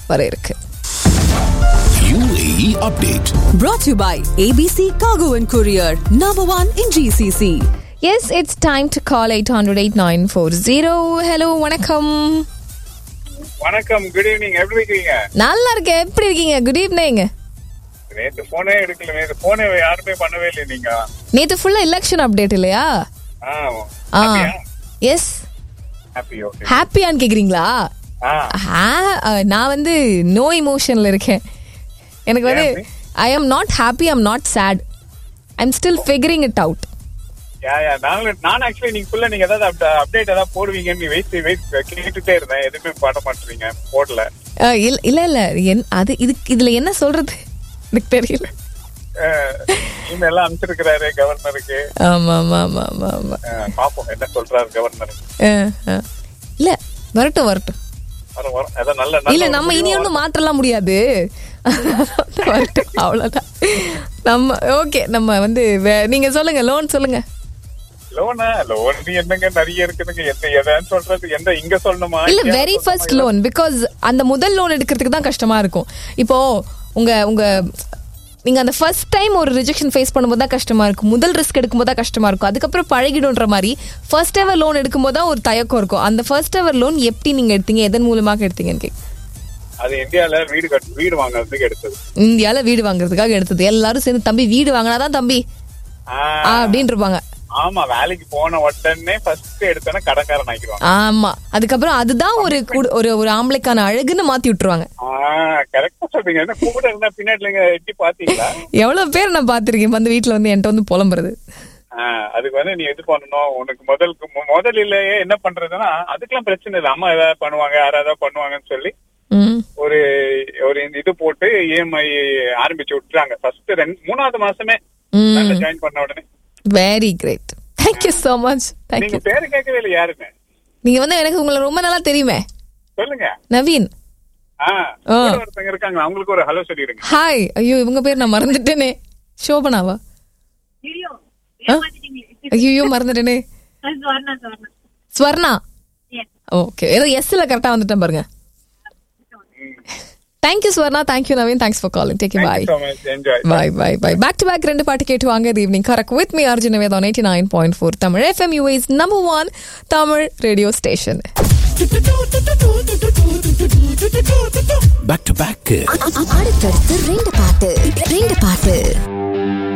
வர இருக்கு UAE update. Brought to you by ABC Cargo and Courier, number one in GCC. Yes it's time to call eight hundred eight nine four zero hello வணக்கம் வணக்கம் good evening எப்படி இருக்கீங்க நல்லா இருக்கேன் எப்படி இருக்கீங்க குட் ஈவினிங் நேத்து போனே எடுக்கல நேத்து போனே யாருமே பண்ணவே இல்லை நீங்க நேத்து ஃபுல்லா எலெக்ஷன் அப்டேட் இல்லையா ஆ எஸ் ஹாப்பி ஓகே ஹாப்பியான்னு கேக்குறீங்களா ஆ ஆ, அஹ், நான் வந்து நோ இமோஷன்ல இருக்கேன் எனக்கு வந்து ஏன் I am not happy I'm not sad I'm still figuring it out ya ya நாங்களும் நான் ஆக்சுவலி நீங்க ஃபுல்லா நீங்க ஏதாவது அப்டேட் ஏதாவது போடுவீங்கன்னு வெயிட் வெயிட் கேட்டுட்டே இருந்தேன் எதுவுமே பண்ண மாட்டீங்க போடல இல்ல இல்ல இல்ல என்- அது இதுக்கு இதுல என்ன சொல்றது எனக்கு தெரியல இமெயில் எல்லாம் அனுப்பிச்சிருக்கிறாரு கவர்னருக்கு ஆமா ஆமா ஆமா ஆமா ஆமா பாப்போம் என்ன சொல்றாரு கவர்னர் அஹ், அஹ். இல்ல வரட்டும் வரட்டும் வரும் வரும் ஏதாவது நல்ல நல்ல இல்ல ஒரு நம்ம இனி முடிவா ஒண்ணும் மாற்றலாம் முடியாது வரட்டும் அவ்வளவுதான் நம்ம ஓகே நம்ம வந்து வே- நீங்க சொல்லுங்க லோன் சொல்லுங்க லோனா லோன் என்னங்க நிறைய இருக்குதுங்க எந்த எதான்னு சொல்றது எந்த இங்க சொல்லணுமா இல்ல இங்க வெரி சொல்லணுமா? ஃபர்ஸ்ட் லோன் பிகாஸ் அந்த முதல் லோன் எடுக்கிறதுக்கு தான் கஷ்டமா இருக்கும் இப்போ உங்க உங்க நீங்க அந்த ஃபர்ஸ்ட் டைம் ஒரு ரிஜெக்ஷன் ஃபேஸ் பண்ணும்போது தான் கஷ்டமா இருக்கும் முதல் ரிஸ்க் எடுக்கும்போது தான் கஷ்டமா இருக்கும் அதுக்கப்புறம் பழகிடும்ன்ற மாதிரி ஃபர்ஸ்ட் எவர் லோன் எடுக்கும்போது தான் ஒரு தயக்கம் இருக்கும் அந்த ஃபர்ஸ்ட் எவர் லோன் எப்படி நீங்க எடுத்தீங்க எதன் மூலமாக எடுத்தீங்கன்னு கேக்கு அது இந்தியால வீடு கட்டு வீடு வாங்குறதுக்கு எடுத்தது இந்தியால வீடு வாங்குறதுக்காக எடுத்தது எல்லாரும் சேர்ந்து தம்பி வீடு வாங்கினாதான் தம்பி ஆ, ஆ, அப்படின்னு இருப்பாங்க ஆமா வேலைக்கு போன உடனே ஃபர்ஸ்ட் எடுத்தோன்னா கடன்காரன் ஆக்கிடுவாங்க ஆமா அதுக்கப்புறம் அதுதான் ஒரு குடு- ஒரு ஒரு ஆம்பளைக்கான அழகுன்னு மாத்தி விட்டுருவாங்க கரெக்டா சொல்றீங்க என்ன கூட இருந்தா பின்னாடி நீங்க எட்டி பாத்தீங்களா எவ்வளவு பேர் நான் பாத்திருக்கேன் வந்து வீட்டுல வந்து என்கிட்ட வந்து புலம்புறது ஆ, அதுக்கு வந்து நீ இது பண்ணணும் உனக்கு முதலுக்கு மு- முதலிலேயே என்ன பண்றதுன்னா அதுக்கெல்லாம் பிரச்சனை இல்லை அம்மா ஏதாவது பண்ணுவாங்க யாராவது ஏதாவது பண்ணுவாங்கன்னு சொல்லி ம் ஒரு ஒரு இந்த இது போட்டு இஎம்ஐ ஆரம்பிச்சு விட்டுறாங்க ஃபர்ஸ்ட் ரெண்டு மூணாவது மாசமே ம் ஜாயின் பண்ண உடனே very great thank you so much நீங்க தேங்க்யூ பேரு கேட்கவே இல்லை யாருன்னு நீங்க வந்து எனக்கு உங்களை ரொம்ப நல்லா தெரியுமே சொல்லுங்க நவீன் ஆ ஆ. கூட ஒருத்தங்க இருக்காங்க அவங்களுக்கு ஒரு ஹலோ சொல்லிடுங்க ஹாய் ஐயோ இவங்க பேர் நான் மறந்துட்டேனே சோபனாவா ஐயோ மறந்துட்டேனே ஸ்வர்ணா ஓகே ஏதோ எஸ்ல கரெக்டா வந்துட்டேன் பாருங்க thank you Swarna thank you Naveen thanks for calling take bye so much enjoy bye bye bye back to back ரெண்டு பாட்டு கேட்டு வாங்க இது evening correct with me Arjun Vedam eighty nine point four Tamil FM US number one Tamil radio station Back to back. அடுத்தடுத்து ரெண்டு பாட்டு ரெண்டு பாட்டு